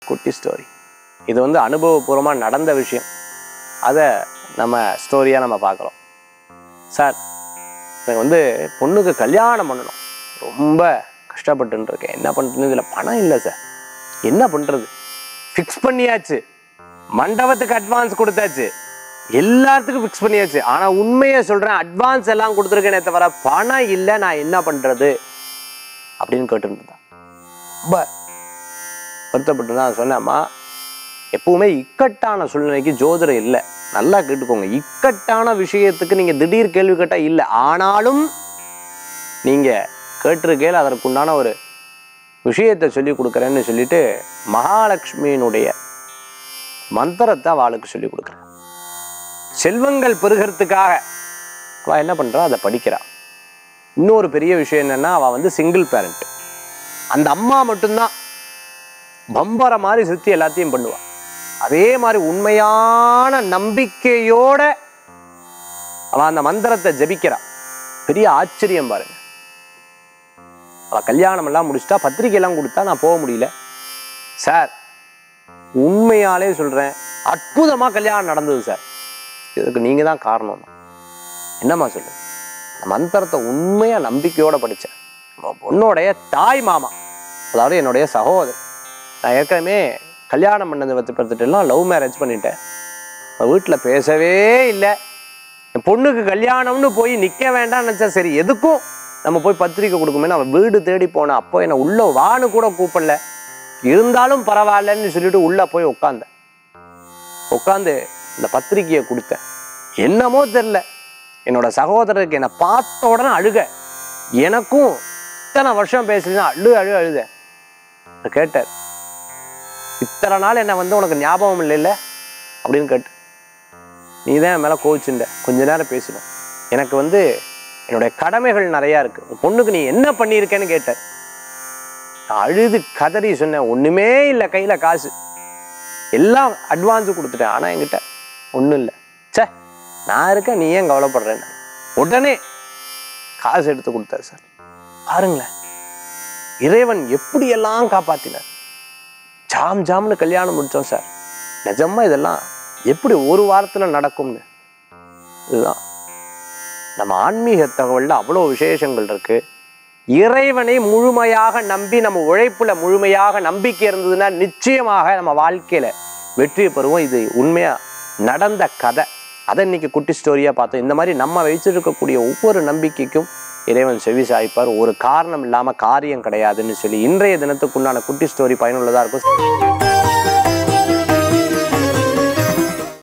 குட்டி ஸ்டோரி இது வந்து அனுபவபூர்வமாக நடந்த விஷயம் அதை நம்ம ஸ்டோரியாக நம்ம பார்க்குறோம் சார் எனக்கு வந்து பொண்ணுக்கு கல்யாணம் பண்ணணும் ரொம்ப கஷ்டப்பட்டுன்னு இருக்கேன் என்ன பண்ணுறது இதில் பணம் இல்லை சார் என்ன பண்ணுறது ஃபிக்ஸ் பண்ணியாச்சு மண்டபத்துக்கு அட்வான்ஸ் கொடுத்தாச்சு எல்லாத்துக்கும் ஃபிக்ஸ் பண்ணியாச்சு ஆனால் உண்மையை சொல்கிறேன் அட்வான்ஸ் எல்லாம் கொடுத்துருக்கேனே தவிர பணம் இல்லை நான் என்ன பண்ணுறது அப்படின்னு கேட்டுருந்தான் ரொம்ப வருத்தப்பட்டு தான் சொன்னேம்மா எப்பவுமே இக்கட்டான சூழ்நிலைக்கு ஜோதிடம் இல்லை நல்லா கேட்டுக்கோங்க இக்கட்டான விஷயத்துக்கு நீங்கள் திடீர் கேள்வி கேட்டால் இல்லை ஆனாலும் நீங்கள் கேட்டிருக்கையில் அதற்குண்டான ஒரு விஷயத்தை சொல்லி கொடுக்குறேன்னு சொல்லிட்டு மகாலட்சுமியினுடைய மந்திரத்தை அவளுக்கு சொல்லி கொடுக்குறேன் செல்வங்கள் பெருகிறதுக்காக அவள் என்ன பண்ணுறா அதை படிக்கிறா இன்னொரு பெரிய விஷயம் என்னன்னா அவள் வந்து சிங்கிள் பேரண்ட் அந்த அம்மா மட்டும்தான் பம்பர மாதிரி சுற்றி எல்லாத்தையும் பண்ணுவா அதே மாதிரி உண்மையான நம்பிக்கையோட அவள் அந்த மந்திரத்தை ஜபிக்கிறா பெரிய ஆச்சரியம் பாருங்க அவ கல்யாணம் எல்லாம் முடிச்சிட்டா பத்திரிக்கை எல்லாம் கொடுத்தா நான் போக முடியல சார் உண்மையாலே சொல்றேன் அற்புதமா கல்யாணம் நடந்தது சார் இதுக்கு நீங்க தான் காரணம் என்னம்மா சொல்லு அந்த மந்திரத்தை உண்மையா நம்பிக்கையோட படிச்சேன் நம்ம பொண்ணோடைய தாய் மாமா அதாவது என்னுடைய சகோதரர் நான் ஏற்கனவே கல்யாணம் பண்ணதை பற்றி பார்த்துட்டுலாம் லவ் மேரேஜ் பண்ணிட்டேன் வீட்டில் பேசவே இல்லை என் பொண்ணுக்கு கல்யாணம்னு போய் நிற்க வேண்டாம்னு நினச்சா சரி எதுக்கும் நம்ம போய் பத்திரிக்கை கொடுக்குமேனு அவன் வீடு தேடி போனேன் அப்போ என்னை உள்ள வான்னு கூட கூப்பிடல இருந்தாலும் பரவாயில்லன்னு சொல்லிட்டு உள்ளே போய் உட்காந்தேன் உட்காந்து இந்த பத்திரிக்கையை கொடுத்தேன் என்னமோ தெரில என்னோட சகோதரருக்கு என்னை பார்த்த உடனே அழுக எனக்கும் இத்தனை வருஷம் பேசலாம் அழு அழு அழுத கேட்டார் இத்தனை நாள் என்னை வந்து உனக்கு ஞாபகம் இல்லைல்ல அப்படின்னு கேட்டு நீ தான் என் மேலே கோவிச்சுண்ட கொஞ்ச நேரம் பேசணும் எனக்கு வந்து என்னுடைய கடமைகள் நிறையா இருக்கு உன் பொண்ணுக்கு நீ என்ன பண்ணியிருக்கேன்னு கேட்டார் நான் அழுது கதறி சொன்னேன் ஒன்றுமே இல்லை கையில் காசு எல்லாம் அட்வான்ஸ் கொடுத்துட்டேன் ஆனால் என்கிட்ட ஒன்றும் இல்லை ச்சே நான் இருக்கேன் நீ ஏன் கவலைப்படுறேன்னு உடனே காசு எடுத்து கொடுத்தாரு சார் பாருங்களேன் இறைவன் எப்படியெல்லாம் காப்பாத்தினார் ஜாம் ஜாம்னு கல்யாணம் முடிச்சோம் சார் நிஜமா இதெல்லாம் எப்படி ஒரு வாரத்துல நடக்கும்னு இதுதான் நம்ம ஆன்மீக தகவல்ல அவ்வளோ விசேஷங்கள் இருக்கு இறைவனை முழுமையாக நம்பி நம்ம உழைப்புல முழுமையாக நம்பிக்கை இருந்ததுன்னா நிச்சயமாக நம்ம வாழ்க்கையில வெற்றி பெறுவோம் இது உண்மையா நடந்த கதை அதை இன்னைக்கு குட்டி ஸ்டோரியா பார்த்தோம் இந்த மாதிரி நம்ம வச்சிருக்கக்கூடிய ஒவ்வொரு நம்பிக்கைக்கும் இறைவன் செவி சாய்ப்பார் ஒரு காரணம் இல்லாம காரியம் கிடையாதுன்னு சொல்லி இன்றைய தினத்துக்குண்டான குட்டி ஸ்டோரி பயனுள்ளதா இருக்கும்